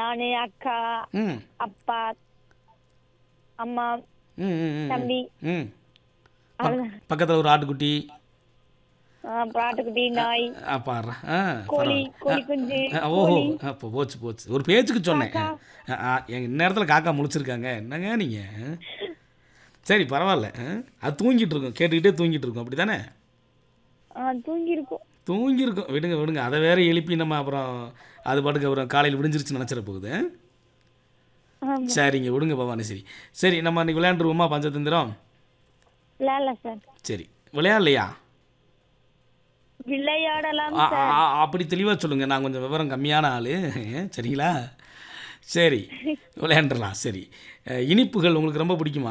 நானு அக்கா ம் அப்பா அம்மா ம் ம், ம் தம்பி ம் அவ்வளவுதான் பக்கத்தில் ஒரு ஆட்டுக்குட்டி ஆ, பிராட்டுக்குட்டி நாய் ஆ பாடுறா ஆ கோழி பரவாயில்ல. கோழி குஞ்சு ஆ, ஓஹோ அப்போ போச்சு போச்சு ஒரு பேச்சுக்கு சொன்னேன் ஆ, ஆ, எங்க நேரத்தில் காக்கா முழிச்சிருக்காங்க என்னங்க நீங்கள் சரி பரவாயில்ல ஆ, அது தூங்கிட்டு இருக்கும் கேட்டுக்கிட்டே தூங்கிட்டு இருக்கும் அப்படி தானே ஆ தூங்கி இருக்கும் தூங்கியிருக்கும் விடுங்க விடுங்க அதை வேற எழுப்பி நம்ம அப்புறம் அது பாட்டுக்கு அப்புறம் காலையில் விடிஞ்சிருச்சுன்னு நினச்சிட போகுது ஆமா சரிங்க விடுங்க பவானி சரி சரி நம்ம இன்னைக்கு விளையாண்டுருவோமா பஞ்சதந்திரம் விளையாடல சார் சரி விளையாடலையா விளையாடலாம் ஆ, ஆ, ஆ, அப்படி தெளிவாக சொல்லுங்கள் நான் கொஞ்சம் விவரம் கம்மியான ஆள் சரிங்களா சரி விளையாண்டுடலாம் சரி அஹ், இனிப்புகள் உங்களுக்கு ரொம்ப பிடிக்குமா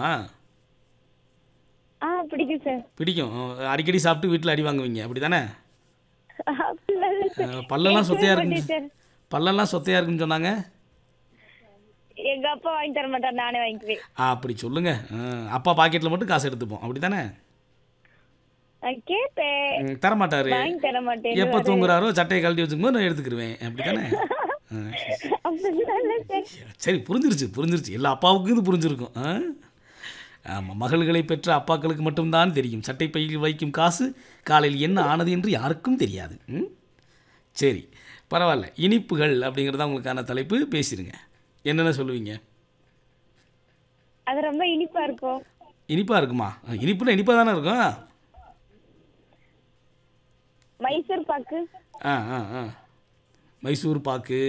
ஆ பிடிக்கும் சார் பிடிக்கும் அஹ், அடிக்கடி சாப்பிட்டு வீட்டில் அடி வாங்குவீங்க அப்படி தானே அப்படிலாம் இல்ல சார். பல்லெல்லாம் சொத்தையாக கேட்கவே இருக்குன்னு மாட்டேன் சார். பல்லெல்லாம் சொத்தையாக இருக்குன்னு சொன்னாங்க எங்க அப்பா வாங்கி தர மாட்டார் நானே வாங்கிக்குவேன் ஆ அப்படி சொல்லுங்கள் அப்பா பாக்கெட்டில் மட்டும் காசு எடுத்துப்போம் அப்படி தானே நான் கேட்பேன் தரமாட்டாரு வாங்கி தர மாட்டேன் எப்போ தூங்குறாரோ சட்டையை கழட்டி வச்சுக்கும்போது நான் எடுத்துக்கிருவேன் அப்படி தானே அப்படிலாம் இல்ல சார் சரி புரிஞ்சிருச்சு புரிஞ்சிருச்சு எல்லா அப்பாவுக்கும் இது புரிஞ்சிருக்கும் ஆ ஆமாம் மகள்களை பெற்ற அப்பாக்களுக்கு மட்டும்தான் தெரியும் சட்டை பையில் வைக்கும் காசு காலையில் என்ன ஆனது என்று யாருக்கும் தெரியாது ம் சரி பரவாயில்ல இனிப்புகள் அப்படிங்கிறது தான் உங்களுக்கான தலைப்பு பேசிடுங்க என்னென்ன சொல்லுவீங்க அது ரொம்ப இனிப்பா இருக்கும் இனிப்பாக இருக்குமா ஆ, இனிப்புனா இனிப்பாக தானே இருக்கும் மைசூர் பாக்கு ஆ ஆ ஆ மைசூர் பாக்கு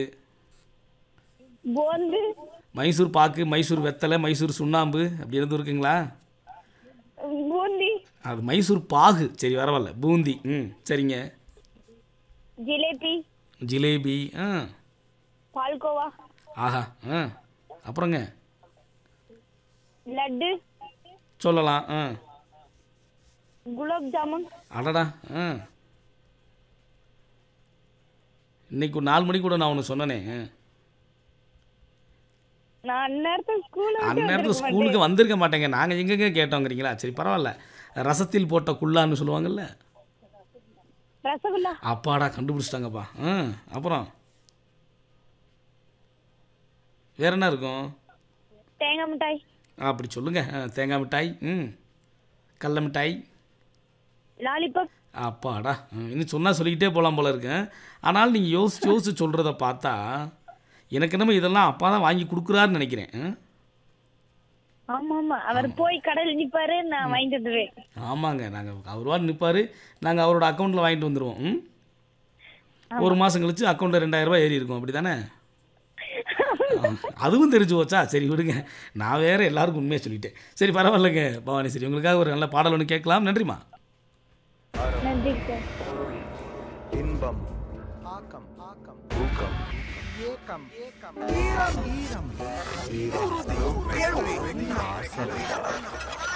போந்து மைசூர் பாக்கு மைசூர் வெத்தலை மைசூர் சுண்ணாம்பு அப்படி எதுவும் இருக்குங்களா பூந்தி அது மைசூர் பாகு சரி பரவாயில்ல பூந்தி ம் சரிங்க ஜிலேபி ஜிலேபி ஆ பால்கோவா ஆஹா ஆ அப்புறங்க லட்டு சொல்லலாம் ஆ குலாப் ஜாமுன் அடடா ஆ இன்னைக்கு ஒரு நாலு மணிக்கு கூட நான் ஒன்று சொன்னனே ஆ. நான் அந்நேரத்தில் ஸ்கூலுக்கு அந்நேரத்தில் ஸ்கூலுக்கு வந்திருக்க மாட்டேங்க நாங்கள் எங்கெங்க கேட்டோங்கிறீங்களா சரி பரவாயில்ல ரசத்தில் போட்ட குல்லான்னு சொல்லுவாங்கல்ல ரசகுல்லா அப்பாடா கண்டுபிடிச்சிட்டாங்கப்பா ஆ அப்புறம் வேற என்ன இருக்கும் தேங்காய் மிட்டாய் அப்படி சொல்லுங்க ஆ, தேங்காய் மிட்டாய் ம் கடல மிட்டாய் லாலிபப் அப்பாடா ம், இன்னும் சொன்னால் சொல்லிக்கிட்டே போகலாம் போல இருக்கேன் ஆனால் நீங்கள் யோசிச்சு யோசிச்சு சொல்கிறத பார்த்தா எனக்கு என்னமோ இதெல்லாம் அப்பா தான் வாங்கி கொடுக்குறாருன்னு நினைக்கிறேன் ம்? ஆமா ஆமா அவர் போய் கடையில் நிப்பாரு நான் வாங்கிட்டு வந்துடுவேன் ஆமாங்க நாங்கள் அவர் வாரம் நிற்பார் நாங்கள் அவரோட அக்கௌண்ட்டில் வாங்கிட்டு வந்துடுவோம் ம் ஒரு மாதம் கழிச்சு அக்கௌண்ட்டில் ரெண்டாயிரம் ரூபாய் ஏறி இருக்கும் அப்படி தானே அதுவும் தெரிஞ்சு போச்சா சரி விடுங்க நான் வேற எல்லாருக்கும் உண்மையாக சொல்லிட்டேன் சரி பரவாயில்லைங்க பவானி சரி உங்களுக்காக ஒரு நல்ல பாடல் ஒன்று கேட்கலாம் நன்றிம்மா நன்றி சார் இன்பம் ஆக்கம் ஆக்கம் ஊக்கம் ஏக்கம் ஏக்கம் ஈரம் ஈரம் ஈரம் ஆசை